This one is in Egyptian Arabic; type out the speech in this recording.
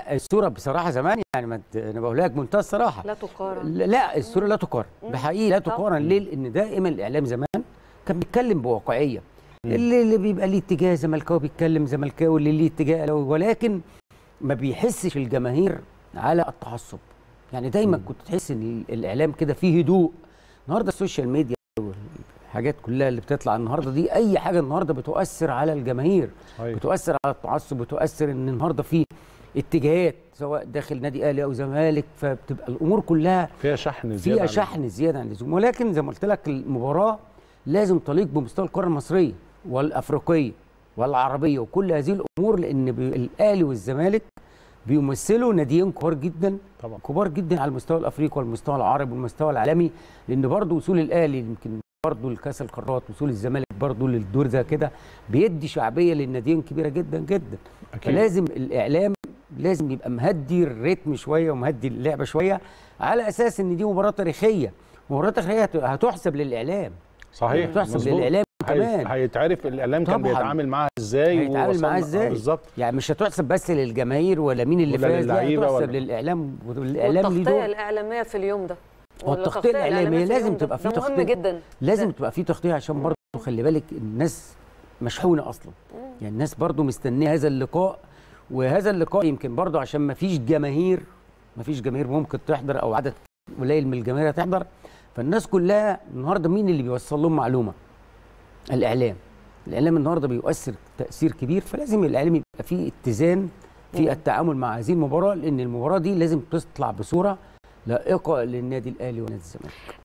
لا الصوره بصراحه زمان يعني ما ت- انا بقول لك منتهى الصراحه لا تقارن لا الصوره لا تقارن بحقيقي لا تقارن ليه لان دائما الاعلام زمان كان بيتكلم بواقعيه اللي, اللي بيبقى ليه اتجاه زملكاوي بيتكلم زملكاوي اللي ليه اتجاه أهلاوي، ولكن ما بيحسش الجماهير على التعصب يعني دايما كنت تحس ان الاعلام كده فيه هدوء النهارده السوشيال ميديا والحاجات كلها اللي بتطلع النهارده دي اي حاجه النهارده بتؤثر على الجماهير صحيح. بتؤثر على التعصب بتؤثر ان النهارده في اتجاهات سواء داخل نادي اهلي او زمالك فبتبقى الامور كلها فيها شحن زياده فيها عن- شحن زياده عن اللزوم ولكن زي ما قلت لك المباراه لازم تليق بمستوى القاره المصريه والافريقيه والعربيه وكل هذه الامور لان بي- الاهلي والزمالك بيمثلوا ناديين كبار جدا طبعا كبار جدا على المستوى الافريقي والمستوى العربي والمستوى العالمي لان برضه وصول الاهلي يمكن برضه لكاس القارات وصول الزمالك برضه للدور زي كده بيدي شعبيه للناديين كبيره جدا جدا اكيد فلازم الاعلام لازم يبقى مهدي الريتم شويه ومهدي اللعبه شويه على اساس ان دي مباراه تاريخيه مباراه تاريخيه هت- هتحسب للاعلام صحيح تحسب مظبوط. للاعلام هي- كمان هيتعرف الاعلام كان طبعاً. بيتعامل معاها ازاي هيتعامل معاها ووصلنا- آه، ازاي بالظبط يعني مش هتحسب بس للجماهير ولا مين اللي ولا فاز لا للعيبة هتحسب ولا- للاعلام والاعلام ليه والتغطيه دور الاعلاميه في اليوم ده هو ولا التغطية الإعلامية في لازم اليوم ده. تبقى في ده مهم تغطية. جدا لازم ده. تبقى في تغطيه عشان برضه خلي بالك الناس مشحونه اصلا يعني الناس برضه مستنيه هذا اللقاء وهذا اللقاء يمكن برضه عشان ما فيش جماهير ما فيش جماهير ممكن تحضر او عدد قليل من الجماهير هتحضر فالناس كلها النهارده مين اللي بيوصل لهم معلومه الاعلام الاعلام النهارده بيؤثر تاثير كبير فلازم الاعلام يبقى فيه اتزان في التعامل مع هذه المباراه لان المباراه دي لازم تطلع بصوره لائقه للنادي الاهلي ونادي الزمالك